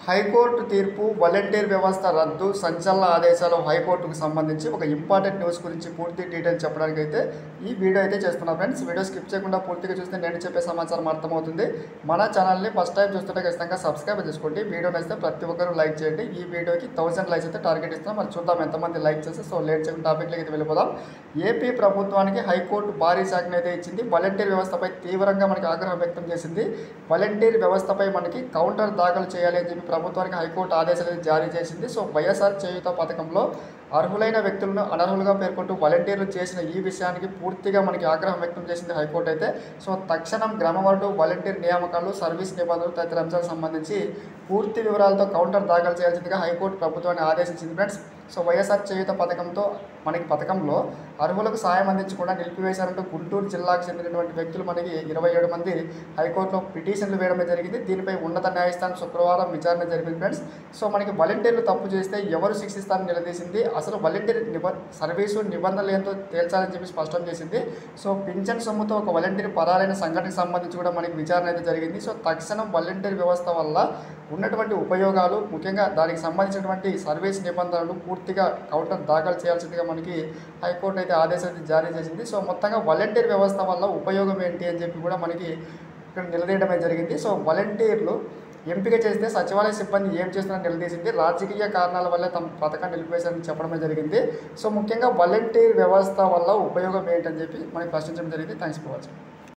high court తీర్పు volunteer వ్యవస్థ రద్దు సంచలన ఆదేశాలు హైకోర్టుకు సంబంధించి ఒక ఇంపార్టెంట్ న్యూస్ గురించి పూర్తి డీటెయిల్ చెప్పడానికి అయితే ఈ వీడియో అయితే చేస్తున్నా ఫ్రెండ్స్ వీడియో స్కిప్ చేయకుండా పూర్తిగా చూస్తే నేను చెప్పే సమాచారం అర్థమవుతుంది మన ఛానల్ని ఫస్ట్ టైం చూస్తుంటే ఖచ్చితంగా సబ్స్క్రైబ్ చేసుకోండి వీడియో నచ్చితే ప్రతి ఒక్కరు లైక్ చేయండి ఈ వీడియోకి థౌసండ్ లైక్స్ అయితే టార్గెట్ ఇస్తున్నాం మరి చూద్దాం ఎంతమంది లైక్ చేస్తే సో లేట్ చేయకుండా టాపిక్లోకి అయితే వెళ్ళిపోదాం ఏపీ ప్రభుత్వానికి హైకోర్టు భారీ శాఖను అయితే ఇచ్చింది వాలంటీర్ వ్యవస్థపై తీవ్రంగా మనకి ఆగ్రహం వ్యక్తం చేసింది వాలంటీర్ వ్యవస్థపై మనకి కౌంటర్ దాఖలు చేయాలి అని చెప్పి ప్రభుత్వానికి హైకోర్టు ఆదేశాలు అయితే జారీ చేసింది సో వైఎస్ఆర్ చేయుత పథకంలో అర్హులైన వ్యక్తులను అనర్హులుగా పేర్కొంటూ వాలంటీర్లు చేసిన ఈ విషయానికి పూర్తిగా మనకి ఆగ్రహం వ్యక్తం చేసింది హైకోర్టు అయితే సో తక్షణం గ్రామ వార్డు వాలంటీర్ నియామకాలు సర్వీస్ నిబంధనలు తదితర అంశాలకు సంబంధించి పూర్తి వివరాలతో కౌంటర్ దాఖలు చేయాల్సిందిగా హైకోర్టు ప్రభుత్వాన్ని ఆదేశించింది ఫ్రెండ్స్ సో వైఎస్ఆర్ చేయుత పథకంతో మనకి పథకంలో అర్హులకు సాయం అందించకుండా నిలిపివేశారంటూ గుంటూరు జిల్లాకు చెందినటువంటి వ్యక్తులు మనకి ఇరవై ఏడు మంది హైకోర్టులో పిటిషన్లు వేయడమే జరిగింది దీనిపై ఉన్నత న్యాయస్థానం శుక్రవారం విచారణ జరిగింది ఫ్రెండ్స్ సో మనకి వాలంటీర్లు తప్పు చేస్తే ఎవరు శిక్షిస్తారని నిలదీసింది అసలు వాలంటీర్ నిబ సర్వీసు నిబంధనలు ఏంటో తేల్చాలని చెప్పి స్పష్టం చేసింది సో పింఛన్ సొమ్ముతో ఒక వాలంటీర్ పరాలైన సంఘటనకు సంబంధించి కూడా మనకి విచారణ అయితే జరిగింది సో తక్షణం వాలంటీర్ వ్యవస్థ వల్ల ఉన్నటువంటి ఉపయోగాలు ముఖ్యంగా దానికి సంబంధించినటువంటి సర్వీస్ నిబంధనలు పూర్తిగా కౌంటర్ దాఖలు చేయాల్సిందిగా మనకి హైకోర్టు అయితే ఆదేశాలు జారీ చేసింది సో మొత్తంగా వాలంటీర్ వ్యవస్థ వల్ల ఉపయోగం ఏంటి అని చెప్పి కూడా మనకి ఇక్కడ నిలదీయడమే జరిగింది సో వాలంటీర్లు ఎంపిక చేస్తే సచివాలయ సిబ్బంది ఏం చేస్తున్నారని నిలదీసింది రాజకీయ కారణాల వల్ల తమ పథకాన్ని నిలిపేశారని చెప్పడమే జరిగింది సో ముఖ్యంగా వాలంటీర్ వ్యవస్థ వల్ల ఉపయోగం ఏంటని చెప్పి మనకి ప్రశ్నించడం జరిగింది థ్యాంక్స్ ఫర్ వాచింగ్